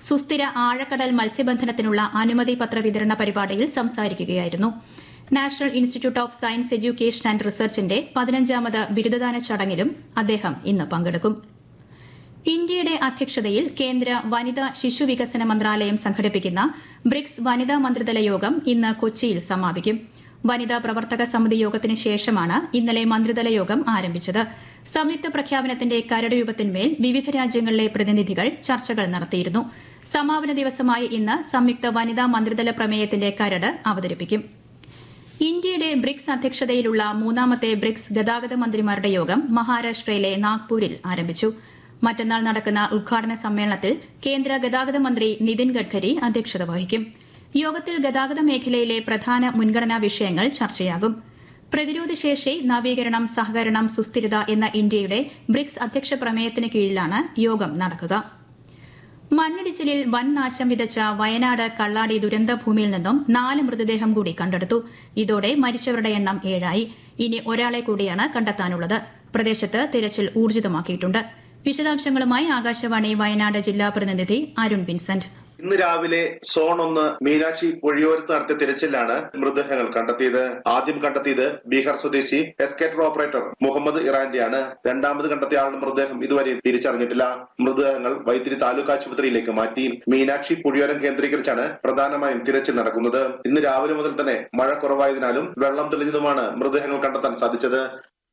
സുസ്ഥിര ആഴക്കടൽ മത്സ്യബന്ധനത്തിനുള്ള അനുമതി പത്ര വിതരണ പരിപാടിയിൽ സംസാരിക്കുകയായിരുന്നു national institute of science education and റിസർച്ചിന്റെ പതിനഞ്ചാമത് ബിരുദദാന ചടങ്ങിലും അദ്ദേഹം ഇന്ന് പങ്കെടുക്കും ഇന്ത്യയുടെ അധ്യക്ഷതയിൽ കേന്ദ്ര വനിതാ ശിശു വികസന മന്ത്രാലയം സംഘടിപ്പിക്കുന്ന ബ്രിക്സ് വനിതാ മന്ത്രിതല യോഗം ഇന്ന് കൊച്ചിയിൽ സമാപിക്കും വനിതാ പ്രവർത്തക സമിതി യോഗത്തിന് ശേഷമാണ് ഇന്നലെ മന്ത്രിതല യോഗം ആരംഭിച്ചത് സംയുക്ത പ്രഖ്യാപനത്തിന്റെ കരട് രൂപത്തിന്മേൽ വിവിധ രാജ്യങ്ങളിലെ പ്രതിനിധികൾ ചർച്ചകൾ നടത്തിയിരുന്നു സമാപന ദിവസമായ ഇന്ന് സംയുക്ത വനിതാ മന്ത്രിതല പ്രമേയത്തിന്റെ കരട് അവതരിപ്പിക്കും ഇന്ത്യയുടെ ബ്രിക്സ് അധ്യക്ഷതയിലുള്ള മൂന്നാമത്തെ ബ്രിക്സ് ഗതാഗത മന്ത്രിമാരുടെ യോഗം മഹാരാഷ്ട്രയിലെ നാഗ്പൂരിൽ ആരംഭിച്ചു മറ്റന്നാൾ നടക്കുന്ന ഉദ്ഘാടന സമ്മേളനത്തിൽ കേന്ദ്ര ഗതാഗത മന്ത്രി നിതിൻ ഗഡ്കരി അധ്യക്ഷത വഹിക്കും യോഗത്തിൽ ഗതാഗത മേഖലയിലെ പ്രധാന മുൻഗണനാ വിഷയങ്ങൾ ചർച്ചയാകും പ്രതിരോധശേഷി നവീകരണം സഹകരണം സുസ്ഥിരത എന്ന ഇന്ത്യയുടെ ബ്രിക്സ് അധ്യക്ഷ പ്രമേയത്തിന് കീഴിലാണ് യോഗം നടക്കുക മണ്ണിടിച്ചിലിൽ വൻ നാശം വിതച്ച വയനാട് കള്ളാടി ദുരന്ത ഭൂമിയിൽ നിന്നും നാല് മൃതദേഹം കൂടി കണ്ടെടുത്തു ഇതോടെ മരിച്ചവരുടെ എണ്ണം ഏഴായി ഇനി ഒരാളെ കൂടിയാണ് കണ്ടെത്താനുള്ളത് പ്രദേശത്ത് തിരച്ചിൽ ഊർജിതമാക്കിയിട്ടുണ്ട് വിശദാംശങ്ങളുമായി ആകാശവാണി വയനാട് ജില്ലാ പ്രതിനിധി അരുൺ വിൻസെന്റ് ഇന്ന് രാവിലെ സോൺ ഒന്ന് മീനാക്ഷി പുഴയോരത്ത് നടത്തിയ തിരച്ചിലാണ് മൃതദേഹങ്ങൾ കണ്ടെത്തിയത് ആദ്യം കണ്ടെത്തിയത് ബീഹാർ സ്വദേശി എസ്കേറ്റർ ഓപ്പറേറ്റർ മുഹമ്മദ് ഇറാന്റെയാണ് രണ്ടാമത് കണ്ടെത്തിയ ആളുടെ മൃതദേഹം ഇതുവരെ തിരിച്ചറിഞ്ഞിട്ടില്ല മൃതദേഹങ്ങൾ വൈത്തിരി താലൂക്ക് ആശുപത്രിയിലേക്ക് മാറ്റി മീനാക്ഷി പുഴയോരം കേന്ദ്രീകരിച്ചാണ് പ്രധാനമായും തിരച്ചിൽ നടക്കുന്നത് ഇന്ന് രാവിലെ മുതൽ തന്നെ മഴ കുറവായതിനാലും വെള്ളം തെളിഞ്ഞതുമാണ് മൃതദേഹങ്ങൾ കണ്ടെത്താൻ സാധിച്ചത്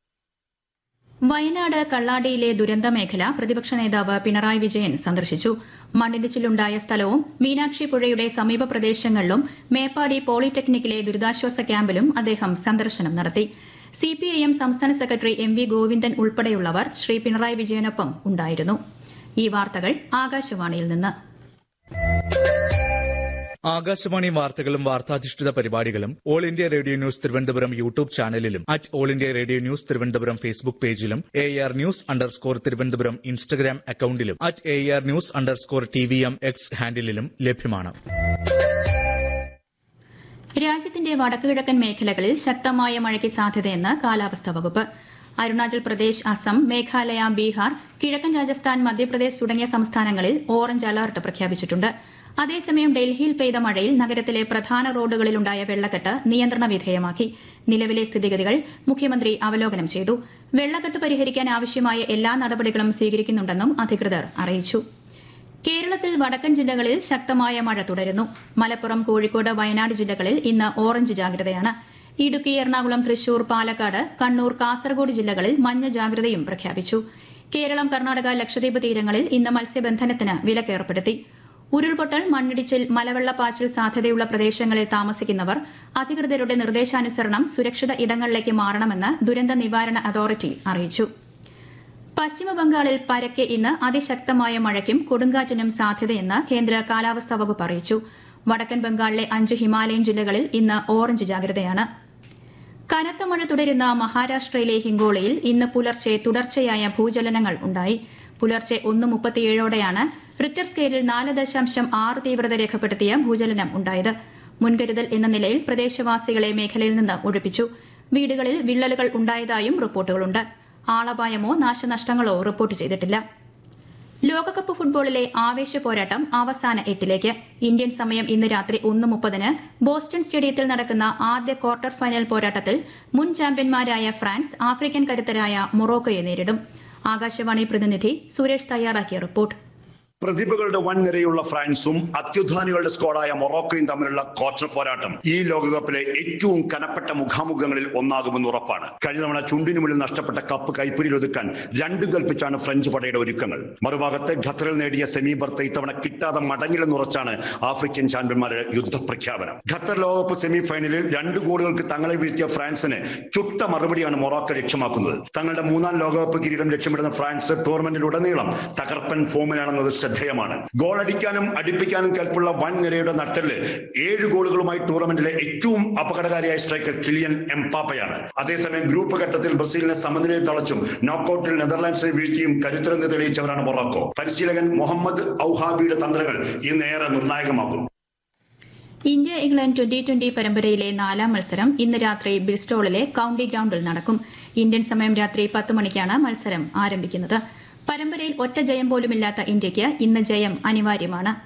വയനാട് കള്ളാടിയിലെ ദുരന്ത മേഖല പ്രതിപക്ഷ നേതാവ് പിണറായി വിജയൻ സന്ദർശിച്ചു മണ്ണിടിച്ചിലുണ്ടായ സ്ഥലവും മീനാക്ഷി പുഴയുടെ സമീപ പ്രദേശങ്ങളിലും മേപ്പാടി പോളിടെക്നിക്കിലെ ദുരിതാശ്വാസ ക്യാമ്പിലും അദ്ദേഹം സന്ദർശനം നടത്തി സിപിഐഎം സംസ്ഥാന സെക്രട്ടറി എം വി ഗോവിന്ദൻ ഉൾപ്പെടെയുള്ളവർ ശ്രീ പിണറായി വിജയനൊപ്പം ഉണ്ടായിരുന്നു ഈ വാർത്തകൾ ആകാശവാണിയിൽ നിന്ന് ആകാശവാണി വാർത്തകളും വാർത്താധിഷ്ഠിത പരിപാടികളും all India radio news Thiruvananthapuram YouTube ചാനലിലും at all India radio news Thiruvananthapuram Facebook പേജിലും A R news underscore Thiruvananthapuram Instagram അക്കൌണ്ടിലും at A R news underscore T V M X ഹാൻഡിലും ലഭ്യമാണ് രാജ്യത്തിന്റെ വടക്കുകിഴക്കൻ മേഖലകളിൽ ശക്തമായ മഴയ്ക്ക് സാധ്യതയെന്ന് കാലാവസ്ഥാ വകുപ്പ് അരുണാചൽ പ്രദേശ് അസം മേഘാലയ ബീഹാർ കിഴക്കൻ രാജസ്ഥാൻ മധ്യപ്രദേശ് തുടങ്ങിയ സംസ്ഥാനങ്ങളിൽ ഓറഞ്ച് അലർട്ട് പ്രഖ്യാപിച്ചിട്ടുണ്ട് അതേസമയം ഡൽഹിയിൽ പെയ്ത മഴയിൽ നഗരത്തിലെ പ്രധാന റോഡുകളിലുണ്ടായ വെള്ളക്കെട്ട് നിയന്ത്രണ വിധേയമാക്കി നിലവിലെ സ്ഥിതിഗതികൾ മുഖ്യമന്ത്രി അവലോകനം ചെയ്തു വെള്ളക്കെട്ട് പരിഹരിക്കാൻ ആവശ്യമായ എല്ലാ നടപടികളും സ്വീകരിക്കുന്നുണ്ടെന്നും അധികൃതർ അറിയിച്ചു കേരളത്തിൽ വടക്കൻ ജില്ലകളിൽ ശക്തമായ മഴ തുടരുന്നു മലപ്പുറം കോഴിക്കോട് വയനാട് ജില്ലകളിൽ ഇന്ന് ഓറഞ്ച് ജാഗ്രതയാണ് ഇടുക്കി എറണാകുളം തൃശൂർ പാലക്കാട് കണ്ണൂർ കാസർഗോഡ് ജില്ലകളിൽ മഞ്ഞ ജാഗ്രതയും പ്രഖ്യാപിച്ചു കേരളം കർണാടക ലക്ഷദ്വീപ് തീരങ്ങളിൽ ഇന്ന് മത്സ്യബന്ധനത്തിന് വിലക്കേർപ്പെടുത്തി ഉരുൾപൊട്ടൽ മണ്ണിടിച്ചിൽ മലവെള്ളപ്പാച്ചിൽ സാധ്യതയുള്ള പ്രദേശങ്ങളിൽ താമസിക്കുന്നവർ അധികൃതരുടെ നിർദ്ദേശാനുസരണം സുരക്ഷിത ഇടങ്ങളിലേക്ക് മാറണമെന്ന് ദുരന്ത നിവാരണ അതോറിറ്റി അറിയിച്ചു പശ്ചിമബംഗാളിൽ പരക്കെ ഇന്ന് അതിശക്തമായ മഴയ്ക്കും കൊടുങ്കാറ്റിനും സാധ്യതയെന്ന് കേന്ദ്ര കാലാവസ്ഥാ വകുപ്പ് അറിയിച്ചു വടക്കൻ ബംഗാളിലെ അഞ്ച് ഹിമാലയൻ ജില്ലകളിൽ ഇന്ന് ഓറഞ്ച് ജാഗ്രതയാണ് കനത്ത മഴ തുടരുന്ന മഹാരാഷ്ട്രയിലെ ഹിങ്കോളയിൽ ഇന്ന് പുലർച്ചെ തുടർച്ചയായ ഭൂചലനങ്ങൾ ഉണ്ടായി പുലർച്ചെ ഒന്ന് മുപ്പത്തിയേഴോടെയാണ് റിക്ടർ സ്കെയിലിൽ നാല് ദശാംശം ആറ് തീവ്രത രേഖപ്പെടുത്തിയ ഭൂചലനം ഉണ്ടായത് മുൻകരുതൽ എന്ന നിലയിൽ പ്രദേശവാസികളെ മേഖലയിൽ നിന്ന് ഒഴിപ്പിച്ചു വീടുകളിൽ വിള്ളലുകൾ ഉണ്ടായതായും റിപ്പോർട്ടുകളുണ്ട് ആളപായമോ നാശനഷ്ടങ്ങളോ റിപ്പോർട്ട് ചെയ്തിട്ടില്ല ലോകകപ്പ് ഫുട്ബോളിലെ ആവേശ പോരാട്ടം അവസാന എട്ടിലേക്ക് ഇന്ത്യൻ സമയം ഇന്ന് രാത്രി ഒന്ന് മുപ്പതിന് ബോസ്റ്റൺ സ്റ്റേഡിയത്തിൽ നടക്കുന്ന ആദ്യ ക്വാർട്ടർ ഫൈനൽ പോരാട്ടത്തിൽ മുൻ ചാമ്പ്യന്മാരായ ഫ്രാൻസ് ആഫ്രിക്കൻ കരുത്തരായ മൊറോക്കോയെ നേരിടും ആകാശവാണി പ്രതിനിധി സുരേഷ് തയ്യാറാക്കിയ റിപ്പോർട്ട് പ്രതിഭകളുടെ വൻ നിരയുള്ള ഫ്രാൻസും അത്യുധാനികളുടെ സ്ക്വാഡായ മൊറോക്കോയും തമ്മിലുള്ള ക്വാർട്ടർ പോരാട്ടം ഈ ലോകകപ്പിലെ ഏറ്റവും കനപ്പെട്ട മുഖാമുഖങ്ങളിൽ ഒന്നാകുമെന്ന് ഉറപ്പാണ് കഴിഞ്ഞ തവണ ചുണ്ടിനുമുള്ളിൽ നഷ്ടപ്പെട്ട കപ്പ് കൈപ്പിടിയിൽ ഒതുക്കാൻ രണ്ടും കൽപ്പിച്ചാണ് ഫ്രഞ്ച് പടയുടെ ഒരുക്കങ്ങൾ മറുഭാഗത്ത് ഖത്തറിൽ നേടിയ സെമി ബർത്ത് ഇത്തവണ കിട്ടാതെ മടങ്ങില്ലെന്നുറച്ചാണ് ആഫ്രിക്കൻ ചാമ്പ്യന്മാരുടെ യുദ്ധപ്രഖ്യാപനം ഖത്തർ ലോകകപ്പ് സെമി ഫൈനലിൽ രണ്ട് ഗോളുകൾക്ക് തങ്ങളെ വീഴ്ത്തിയ ഫ്രാൻസിന് ചുട്ട മറുപടിയാണ് മൊറോക്കോ ലക്ഷ്യമാക്കുന്നത് തങ്ങളുടെ മൂന്നാം ലോകകപ്പ് കിരീടം ലക്ഷ്യമിടുന്ന ഫ്രാൻസ് ടൂർണമെന്റിലുടനീളം തകർപ്പൻ ഫോമിലാണെന്നത് ശ്രദ്ധേയമാണ് ഗോളടിക്കാനും അടിപ്പിക്കാനും കൽപ്പുള്ള വൻ നിരയുടെ നട്ടല് ഏഴ് ഗോളുകളുമായി ടൂർണമെന്റിലെ ഏറ്റവും അപകടകാരിയായ സ്ട്രൈക്കർ കിലിയൻ എംപാപ്പയാണ് അതേസമയം ഗ്രൂപ്പ് ഘട്ടത്തിൽ ബ്രസീലിനെ സമനിലയിൽ തളച്ചും നോക്കൌട്ടിൽ നെതർലാൻഡ്സിനെ വീഴ്ത്തിയും കരുത്തരെന്ന് തെളിയിച്ചവരാണ് മൊറോക്കോ പരിശീലകൻ മുഹമ്മദ് ഔഹാബിയുടെ തന്ത്രങ്ങൾ ഇന്ന് ഏറെ നിർണായകമാകും ഇന്ത്യ ഇംഗ്ലണ്ട് ട്വന്റി ട്വന്റി പരമ്പരയിലെ നാലാം മത്സരം ഇന്ന് രാത്രി ബ്രിസ്റ്റോളിലെ കൌണ്ടി ഗ്രൌണ്ടിൽ നടക്കും ഇന്ത്യൻ സമയം രാത്രി പത്ത് മണിക്കാണ് മത്സരം ആരംഭിക്കുന്നത് പരമ്പരയിൽ ഒറ്റ ജയം പോലുമില്ലാത്ത ഇന്ത്യയ്ക്ക് ഇന്ന് ജയം അനിവാര്യമാണ്